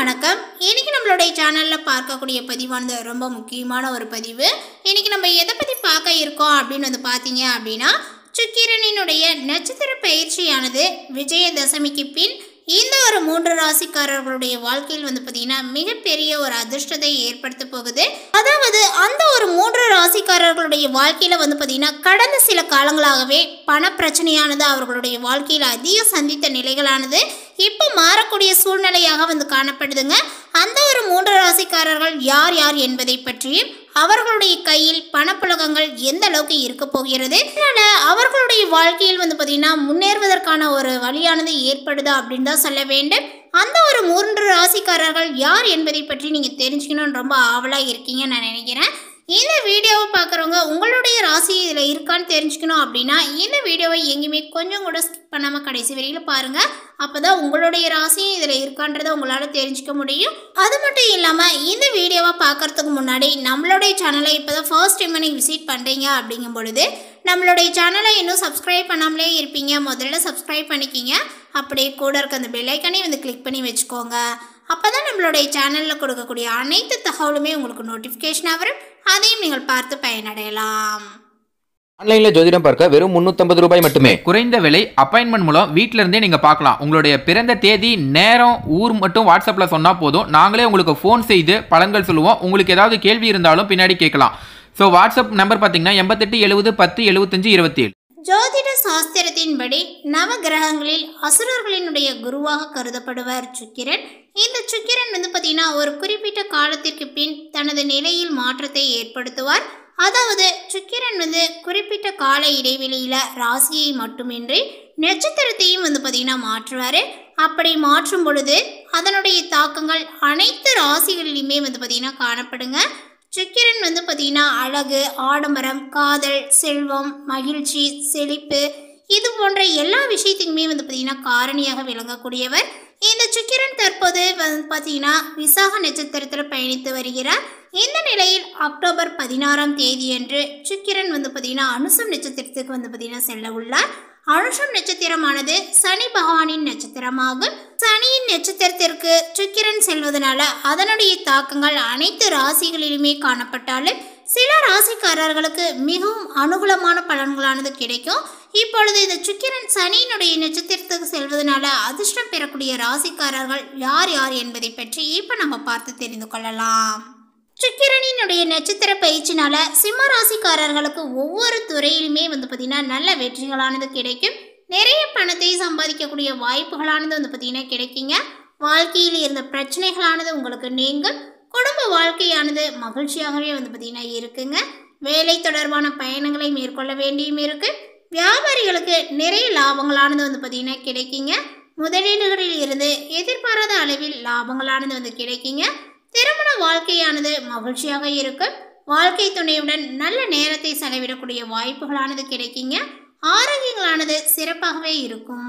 வணக்கம் இன்னைக்கு நம்மளுடைய சேனலில் பார்க்கக்கூடிய பதிவானது ரொம்ப முக்கியமான ஒரு பதிவு இன்னைக்கு நம்ம எதை பற்றி பார்க்க இருக்கோம் அப்படின்னு வந்து பார்த்தீங்க அப்படின்னா சுக்கிரனினுடைய நட்சத்திர பயிற்சியானது விஜயதசமிக்கு பின் இந்த ஒரு மூன்று ராசிக்காரர்களுடைய வாழ்க்கையில் வந்து பார்த்தீங்கன்னா மிகப்பெரிய ஒரு அதிர்ஷ்டத்தை ஏற்படுத்த போகுது அதாவது அந்த ஒரு மூன்று ராசிக்காரர்களுடைய வாழ்க்கையில் வந்து பார்த்தீங்கன்னா கடந்த சில காலங்களாகவே பண பிரச்சனையானது அவர்களுடைய வாழ்க்கையில் அதிக சந்தித்த நிலைகளானது இப்போ மாறக்கூடிய சூழ்நிலையாக வந்து காணப்படுதுங்க அந்த ஒரு மூன்று ராசிக்காரர்கள் யார் யார் என்பதை பற்றியும் அவர்களுடைய கையில் பணப்புழக்கங்கள் எந்த அளவுக்கு இருக்க போகிறது அதனால அவர்களுடைய வாழ்க்கையில் வந்து பார்த்தீங்கன்னா முன்னேறுவதற்கான ஒரு வழியானது ஏற்படுதா அப்படின்னு தான் சொல்ல வேண்டும் அந்த ஒரு மூன்று ராசிக்காரர்கள் யார் என்பதை பற்றி நீங்கள் தெரிஞ்சுக்கணும்னு ரொம்ப ஆவலாக இருக்கீங்கன்னு நான் நினைக்கிறேன் இந்த வீடியோவை பார்க்குறவங்க உங்களுடைய ராசி இதில் இருக்கான்னு தெரிஞ்சுக்கணும் அப்படின்னா இந்த வீடியோவை எங்கேயுமே கொஞ்சம் கூட ஸ்கிப் பண்ணாமல் கடைசி வரையில் பாருங்கள் அப்போ தான் உங்களுடைய ராசியும் இதில் இருக்கான்றதை உங்களால் தெரிஞ்சுக்க முடியும் அது மட்டும் இல்லாமல் இந்த வீடியோவை பார்க்குறதுக்கு முன்னாடி நம்மளுடைய சேனலை இப்போ தான் ஃபர்ஸ்ட் டைம் நீங்கள் விசிட் பண்ணுறீங்க அப்படிங்கும் பொழுது நம்மளுடைய சேனலை இன்னும் சப்ஸ்கிரைப் பண்ணாமலே இருப்பீங்க முதல்ல சப்ஸ்கிரைப் பண்ணிக்கிங்க அப்படியே கூட இருக்க அந்த பெல்லைக்கனையும் வந்து கிளிக் பண்ணி வச்சுக்கோங்க அப்போ தான் நம்மளுடைய சேனலில் கொடுக்கக்கூடிய அனைத்து தகவலுமே உங்களுக்கு நோட்டிஃபிகேஷனாக வரும் அதையும் நீங்கள் பார்த்து பயனடையலாம் ஆன்லைன்ல ஜோதிடம் பார்க்க வெறும் 350 ரூபாய் மட்டுமே குறைந்த விலை அப்பாயின்மெண்ட் மூலம் வீட்ல இருந்தே நீங்க பார்க்கலாம் உங்களுடைய பிறந்த தேதி நேரம் ஊர் மட்டும் வாட்ஸ்அப்ல சொன்னா போதும் நாங்களே உங்களுக்கு ஃபோன் செய்து பலன்கள் சொல்லுவோம் உங்களுக்கு ஏதாவது கேள்வி இருந்தாலும் பின்னாடி கேட்கலாம் ஸோ வாட்ஸ்அப் நம்பர் பார்த்தீங்கன்னா எண்பத்தெட்டு எழுபது பத்து எழுபத்தஞ்சு இருபத்தி ஏழு ஜோதிட சாஸ்திரத்தின்படி நவ கிரகங்களில் அசுரர்களினுடைய குருவாக கருதப்படுவர் சுக்கிரன் இந்த சுக்கிரன் வந்து பார்த்தீங்கன்னா ஒரு குறிப்பிட்ட காலத்திற்கு பின் தனது நிலையில் மாற்றத்தை ஏற்படுத்துவார் அதாவது சுக்கிரன் வந்து குறிப்பிட்ட கால இடைவெளியில் ராசியை மட்டுமின்றி நட்சத்திரத்தையும் வந்து பார்த்தீங்கன்னா மாற்றுவார் அப்படி மாற்றும் பொழுது அதனுடைய தாக்கங்கள் அனைத்து ராசிகளிலுமே வந்து பார்த்தீங்கன்னா காணப்படுங்க சுக்கிரன் வந்து பார்த்தீங்கன்னா அழகு ஆடம்பரம் காதல் செல்வம் மகிழ்ச்சி செழிப்பு இது போன்ற எல்லா விஷயத்துக்குமே வந்து பார்த்தீங்கன்னா காரணியாக விளங்கக்கூடியவர் இந்த சுக்கிரன் தற்போது வந்து பார்த்தீங்கன்னா விசாக நட்சத்திரத்தில் பயணித்து வருகிறார் இந்த நிலையில் அக்டோபர் பதினாறாம் தேதியன்று சுக்கிரன் வந்து பார்த்தீங்கன்னா அனுசம் நட்சத்திரத்துக்கு வந்து பார்த்தீங்கன்னா செல்ல உள்ளார் அனுஷம் நட்சத்திரமானது சனி பகவானின் நட்சத்திரமாகும் சனியின் நட்சத்திரத்திற்கு சுக்கிரன் செல்வதனால அதனுடைய தாக்கங்கள் அனைத்து ராசிகளிலுமே காணப்பட்டாலும் சில ராசிக்காரர்களுக்கு மிகவும் அனுகூலமான பலன்களானது கிடைக்கும் இப்பொழுது இந்த சுக்கிரன் சனியினுடைய நட்சத்திரத்துக்கு செல்வதனால அதிர்ஷ்டம் பெறக்கூடிய ராசிக்காரர்கள் யார் யார் என்பதை பற்றி இப்போ நம்ம பார்த்து தெரிந்து கொள்ளலாம் சுக்கிரனினுடைய நட்சத்திர பயிற்சினால சிம்ம ராசிக்காரர்களுக்கு ஒவ்வொரு துறையிலுமே வந்து பார்த்திங்கன்னா நல்ல வெற்றிகளானது கிடைக்கும் நிறைய பணத்தை சம்பாதிக்கக்கூடிய வாய்ப்புகளானது வந்து பார்த்திங்கன்னா கிடைக்குங்க வாழ்க்கையில் இருந்த பிரச்சனைகளானது உங்களுக்கு நீங்கும் குடும்ப வாழ்க்கையானது மகிழ்ச்சியாகவே வந்து பார்த்திங்கன்னா இருக்குங்க வேலை தொடர்பான பயணங்களை மேற்கொள்ள வேண்டியும் இருக்கு வியாபாரிகளுக்கு நிறைய லாபங்களானது வந்து பார்த்திங்கன்னா கிடைக்குங்க முதலீடுகளில் இருந்து எதிர்பாராத அளவில் லாபங்களானது வந்து கிடைக்குங்க திருமண வாழ்க்கையானது மகிழ்ச்சியாக இருக்கும் வாழ்க்கை துணையுடன் நல்ல நேரத்தை செலவிடக்கூடிய வாய்ப்புகளானது கிடைக்குங்க ஆரோக்கியங்களானது சிறப்பாகவே இருக்கும்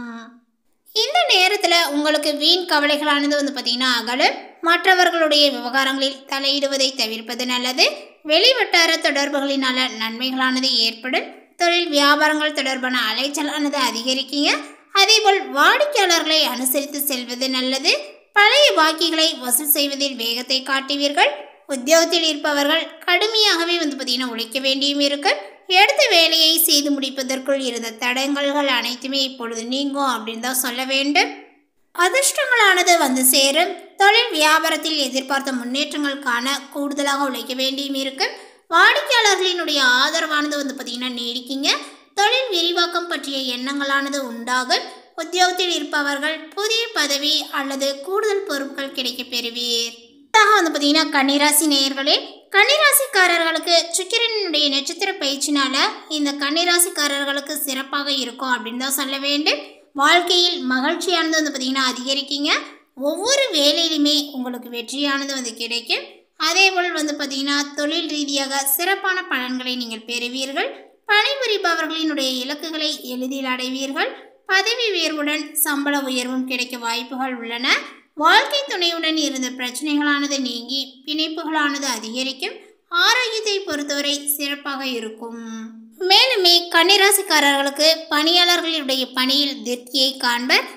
இந்த நேரத்தில் உங்களுக்கு வீண் கவலைகளானது வந்து பார்த்திங்கன்னா அகலும் மற்றவர்களுடைய விவகாரங்களில் தலையிடுவதை தவிர்ப்பது நல்லது வெளிவட்டார தொடர்புகளினால நன்மைகளானது ஏற்படும் தொழில் வியாபாரங்கள் தொடர்பான அலைச்சலானது அதிகரிக்குங்க அதேபோல் வாடிக்கையாளர்களை அனுசரித்து செல்வது நல்லது பழைய பாக்கிகளை வசூல் செய்வதில் வேகத்தை காட்டுவீர்கள் உத்தியோகத்தில் இருப்பவர்கள் கடுமையாகவே வந்து பார்த்தீங்கன்னா உழைக்க வேண்டியும் இருக்கும் எடுத்த வேலையை செய்து முடிப்பதற்குள் இருந்த தடங்கல்கள் அனைத்துமே இப்பொழுது நீங்கும் அப்படின்னு தான் சொல்ல வேண்டும் அதிர்ஷ்டங்களானது வந்து சேரும் தொழில் வியாபாரத்தில் எதிர்பார்த்த முன்னேற்றங்கள் காண கூடுதலாக உழைக்க வேண்டியும் இருக்கும் வாடிக்கையாளர்களினுடைய ஆதரவானது வந்து பார்த்திங்கன்னா நீடிக்குங்க தொழில் விரிவாக்கம் பற்றிய எண்ணங்களானது உண்டாகும் உத்தியோகத்தில் இருப்பவர்கள் புதிய பதவி அல்லது கூடுதல் பொறுப்புகள் கிடைக்கப் பெறுவீர் அடுத்ததாக வந்து பார்த்தீங்கன்னா கன்னிராசி நேயர்களே கன்னிராசிக்காரர்களுக்கு சுக்கிரனுடைய நட்சத்திர பயிற்சினால இந்த கன்னிராசிக்காரர்களுக்கு சிறப்பாக இருக்கும் அப்படின்னு தான் சொல்ல வேண்டும் வாழ்க்கையில் மகிழ்ச்சியானது வந்து பார்த்தீங்கன்னா அதிகரிக்குங்க ஒவ்வொரு வேலையிலுமே உங்களுக்கு வெற்றியானது வந்து கிடைக்கும் அதேபோல் வந்து பார்த்தீங்கன்னா தொழில் ரீதியாக சிறப்பான பலன்களை நீங்கள் பெறுவீர்கள் பணிபுரிபவர்களினுடைய இலக்குகளை எளிதில் அடைவீர்கள் பதவி உயர்வுடன் சம்பள உயர்வும் கிடைக்க வாய்ப்புகள் உள்ளன வாழ்க்கை துணையுடன் இருந்த பிரச்சனைகளானது நீங்கி பிணைப்புகளானது அதிகரிக்கும் ஆரோக்கியத்தை பொறுத்தவரை சிறப்பாக இருக்கும் மேலுமே கன்னிராசிக்காரர்களுக்கு பணியாளர்களுடைய பணியில் திருப்தியை காண்பர்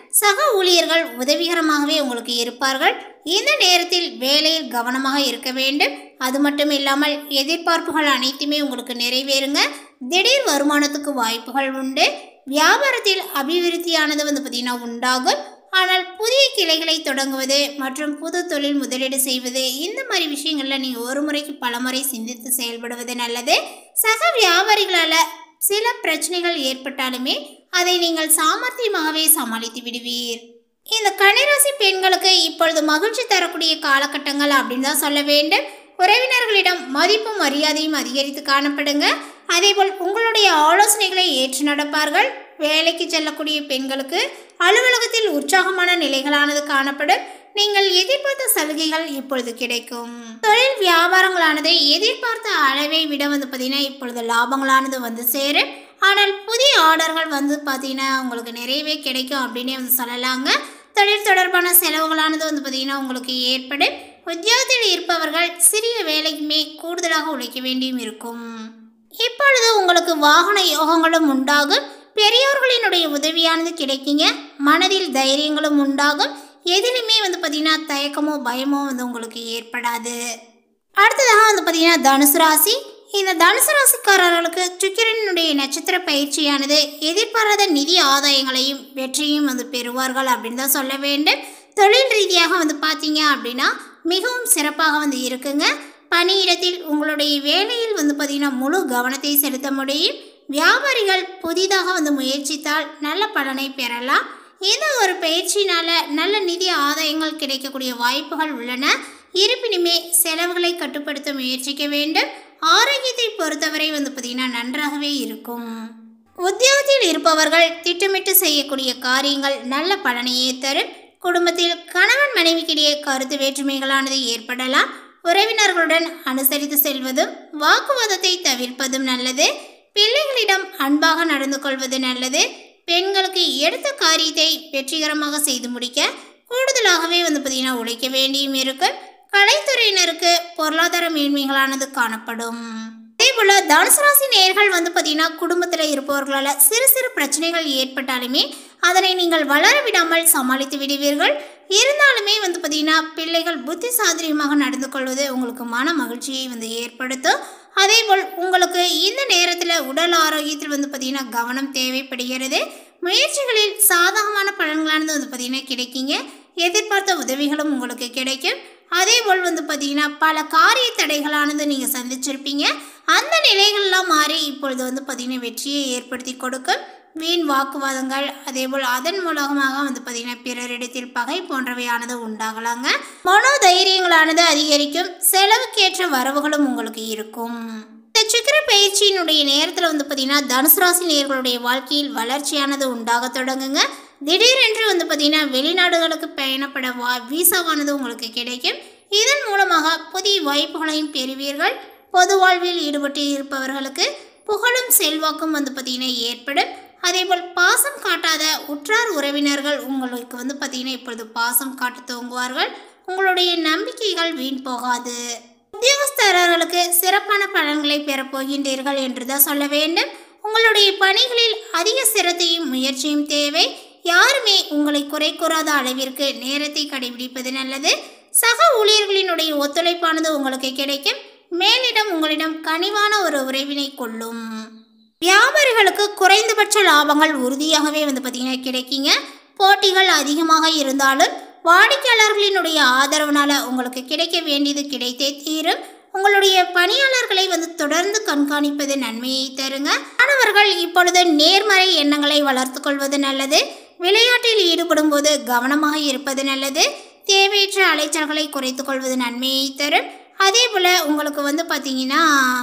சக ஊழியர்கள் உதவிகரமாகவே உங்களுக்கு இருப்பார்கள் இந்த நேரத்தில் வேலையில் கவனமாக இருக்க வேண்டும் அது மட்டும் இல்லாமல் எதிர்பார்ப்புகள் அனைத்துமே உங்களுக்கு நிறைவேறுங்க திடீர் வருமானத்துக்கு வாய்ப்புகள் உண்டு வியாபாரத்தில் அபிவிருத்தியானது வந்து பார்த்திங்கன்னா உண்டாகும் ஆனால் புதிய கிளைகளை தொடங்குவது மற்றும் புது தொழில் முதலீடு செய்வது இந்த மாதிரி விஷயங்களில் நீங்கள் ஒரு முறைக்கு பல முறை சிந்தித்து செயல்படுவது நல்லது சக வியாபாரிகளால் சில பிரச்சனைகள் ஏற்பட்டாலுமே அதை நீங்கள் சாமர்த்தியமாகவே சமாளித்து விடுவீர் இந்த கன்னிராசி பெண்களுக்கு இப்பொழுது மகிழ்ச்சி தரக்கூடிய காலகட்டங்கள் அப்படின்னு தான் சொல்ல வேண்டும் உறவினர்களிடம் மதிப்பும் மரியாதையும் அதிகரித்து காணப்படுங்க அதேபோல் உங்களுடைய ஆலோசனைகளை ஏற்று நடப்பார்கள் வேலைக்கு செல்லக்கூடிய பெண்களுக்கு அலுவலகத்தில் உற்சாகமான நிலைகளானது காணப்படும் நீங்கள் எதிர்பார்த்த சலுகைகள் இப்பொழுது கிடைக்கும் தொழில் வியாபாரங்களானது எதிர்பார்த்த அளவை விட வந்து பார்த்தீங்கன்னா இப்பொழுது லாபங்களானது வந்து சேரும் ஆனால் புதிய ஆர்டர்கள் வந்து பார்த்தீங்கன்னா உங்களுக்கு நிறையவே கிடைக்கும் அப்படின்னே வந்து சொல்லலாங்க தொழில் தொடர்பான செலவுகளானது வந்து பார்த்தீங்கன்னா உங்களுக்கு ஏற்படும் உத்தியோகத்தில் இருப்பவர்கள் சிறிய வேலைக்குமே கூடுதலாக உழைக்க வேண்டியும் இருக்கும் இப்பொழுது உங்களுக்கு வாகன யோகங்களும் உண்டாகும் பெரியோர்களினுடைய உதவியானது கிடைக்குங்க மனதில் தைரியங்களும் உண்டாகும் எதிலுமே வந்து பார்த்திங்கன்னா தயக்கமோ பயமோ வந்து உங்களுக்கு ஏற்படாது அடுத்ததாக வந்து பார்த்திங்கன்னா தனுசு ராசி இந்த தனுசு ராசிக்காரர்களுக்கு சுக்கிரனுடைய நட்சத்திர பயிற்சியானது எதிர்பாராத நிதி ஆதாயங்களையும் வெற்றியும் வந்து பெறுவார்கள் அப்படின்னு தான் சொல்ல வேண்டும் தொழில் ரீதியாக வந்து பார்த்தீங்க அப்படின்னா மிகவும் சிறப்பாக வந்து இருக்குங்க பணியிடத்தில் உங்களுடைய வேலையில் வந்து பார்த்திங்கன்னா முழு கவனத்தை செலுத்த முடியும் வியாபாரிகள் புதிதாக வந்து முயற்சித்தால் நல்ல பலனை பெறலாம் இந்த ஒரு பயிற்சியினால் நல்ல நிதி ஆதாயங்கள் கிடைக்கக்கூடிய வாய்ப்புகள் உள்ளன இருப்பினுமே செலவுகளை கட்டுப்படுத்த முயற்சிக்க வேண்டும் ஆரோக்கியத்தை பொறுத்தவரை வந்து பார்த்திங்கன்னா நன்றாகவே இருக்கும் உத்தியோகத்தில் இருப்பவர்கள் திட்டமிட்டு செய்யக்கூடிய காரியங்கள் நல்ல பலனையே தரும் குடும்பத்தில் கணவன் மனைவிக்கிடையே கருத்து வேற்றுமைகளானது ஏற்படலாம் உறவினர்களுடன் அனுசரித்து செல்வதும் வாக்குவாதத்தை தவிர்ப்பதும் நல்லது பிள்ளைகளிடம் அன்பாக நடந்து கொள்வது நல்லது பெண்களுக்கு எடுத்த காரியத்தை வெற்றிகரமாக செய்து முடிக்க கூடுதலாகவே வந்து பார்த்திங்கன்னா உழைக்க வேண்டியும் இருக்கும் கலைத்துறையினருக்கு பொருளாதார மேன்மைகளானது காணப்படும் அதே போல் தனுசு ராசி நேர்கள் வந்து பார்த்தீங்கன்னா குடும்பத்தில் இருப்பவர்களால் சிறு சிறு பிரச்சனைகள் ஏற்பட்டாலுமே அதனை நீங்கள் வளர விடாமல் சமாளித்து விடுவீர்கள் இருந்தாலுமே வந்து பார்த்தீங்கன்னா பிள்ளைகள் புத்தி சாதுரியமாக நடந்து கொள்வது உங்களுக்கு மன மகிழ்ச்சியை வந்து ஏற்படுத்தும் அதேபோல் உங்களுக்கு இந்த நேரத்தில் உடல் ஆரோக்கியத்தில் வந்து பார்த்திங்கன்னா கவனம் தேவைப்படுகிறது முயற்சிகளில் சாதகமான பலன்களானது வந்து பார்த்திங்கன்னா கிடைக்குங்க எதிர்பார்த்த உதவிகளும் உங்களுக்கு கிடைக்கும் அதேபோல் வந்து பார்த்திங்கன்னா பல காரிய தடைகளானது நீங்கள் சந்திச்சிருப்பீங்க அந்த நிலைகள்லாம் மாறி இப்பொழுது வந்து பார்த்திங்கன்னா வெற்றியை ஏற்படுத்தி கொடுக்கும் வீண் வாக்குவாதங்கள் அதேபோல் அதன் மூலமாக வந்து பார்த்திங்கன்னா பிறரிடத்தில் பகை போன்றவையானது உண்டாகலாங்க மனோ தைரியங்களானது அதிகரிக்கும் செலவுக்கேற்ற வரவுகளும் உங்களுக்கு இருக்கும் இந்த சுக்கிர பயிற்சியினுடைய நேரத்தில் வந்து பார்த்திங்கன்னா தனுசு ராசி நேர்களுடைய வாழ்க்கையில் வளர்ச்சியானது உண்டாக தொடங்குங்க திடீரென்று வந்து பார்த்திங்கன்னா வெளிநாடுகளுக்கு பயணப்பட வா வீசாவானது உங்களுக்கு கிடைக்கும் இதன் மூலமாக புதிய வாய்ப்புகளையும் பெறுவீர்கள் பொது வாழ்வில் ஈடுபட்டு இருப்பவர்களுக்கு புகழும் செல்வாக்கும் வந்து பார்த்திங்கன்னா ஏற்படும் அதேபோல் பாசம் காட்டாத உற்றார் உறவினர்கள் உங்களுக்கு வந்து பார்த்திங்கன்னா இப்பொழுது பாசம் காட்ட துவங்குவார்கள் உங்களுடைய நம்பிக்கைகள் வீண் போகாது உத்தியோகஸ்தரர்களுக்கு சிறப்பான பலன்களை பெறப் போகின்றீர்கள் என்று தான் சொல்ல வேண்டும் உங்களுடைய பணிகளில் அதிக சிரத்தையும் முயற்சியும் தேவை யாருமே உங்களை குறை கூறாத அளவிற்கு நேரத்தை கடைபிடிப்பது நல்லது சக ஊழியர்களினுடைய ஒத்துழைப்பானது உங்களுக்கு கிடைக்கும் மேலிடம் உங்களிடம் கனிவான ஒரு உறவினை கொள்ளும் வியாபாரிகளுக்கு குறைந்தபட்ச லாபங்கள் உறுதியாகவே வந்து பார்த்திங்கன்னா கிடைக்குங்க போட்டிகள் அதிகமாக இருந்தாலும் வாடிக்கையாளர்களினுடைய ஆதரவுனால உங்களுக்கு கிடைக்க வேண்டியது கிடைத்தே தீரும் உங்களுடைய பணியாளர்களை வந்து தொடர்ந்து கண்காணிப்பது நன்மையை தருங்க மாணவர்கள் இப்பொழுது நேர்மறை எண்ணங்களை வளர்த்து கொள்வது நல்லது விளையாட்டில் ஈடுபடும் போது கவனமாக இருப்பது நல்லது தேவையற்ற அலைச்சல்களை குறைத்துக் கொள்வது நன்மையை தரும் அதே போல் உங்களுக்கு வந்து பார்த்தீங்கன்னா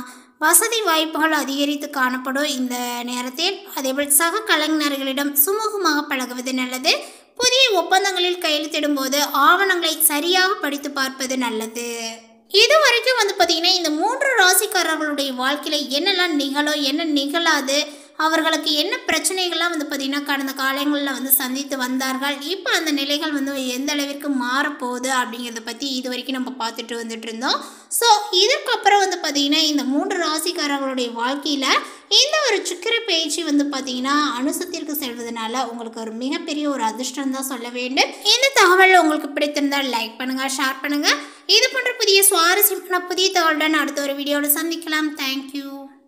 வசதி வாய்ப்புகள் அதிகரித்து காணப்படும் இந்த நேரத்தில் அதேபோல் சக கலைஞர்களிடம் சுமூகமாக பழகுவது நல்லது புதிய ஒப்பந்தங்களில் கையெழுத்திடும் போது ஆவணங்களை சரியாக படித்து பார்ப்பது நல்லது இது வரைக்கும் வந்து பார்த்தீங்கன்னா இந்த மூன்று ராசிக்காரர்களுடைய வாழ்க்கையில் என்னெல்லாம் நிகழும் என்ன நிகழாது அவர்களுக்கு என்ன பிரச்சனைகள்லாம் வந்து பார்த்திங்கன்னா கடந்த காலங்களில் வந்து சந்தித்து வந்தார்கள் இப்போ அந்த நிலைகள் வந்து எந்த அளவிற்கு மாறப்போகுது அப்படிங்கிறத பற்றி இது வரைக்கும் நம்ம பார்த்துட்டு வந்துட்டு இருந்தோம் ஸோ இதற்கப்புறம் வந்து பார்த்திங்கன்னா இந்த மூன்று ராசிக்காரர்களுடைய வாழ்க்கையில் இந்த ஒரு சுக்கிர பயிற்சி வந்து பார்த்தீங்கன்னா அனுசத்திற்கு செல்வதனால உங்களுக்கு ஒரு மிகப்பெரிய ஒரு அதிர்ஷ்டம் தான் சொல்ல வேண்டும் இந்த தகவல் உங்களுக்கு பிடித்திருந்தால் லைக் பண்ணுங்க ஷேர் பண்ணுங்க இது போன்ற புதிய சுவாரஸ்யமான புதிய தகவலுடன் அடுத்த ஒரு வீடியோவில் சந்திக்கலாம் தேங்க்யூ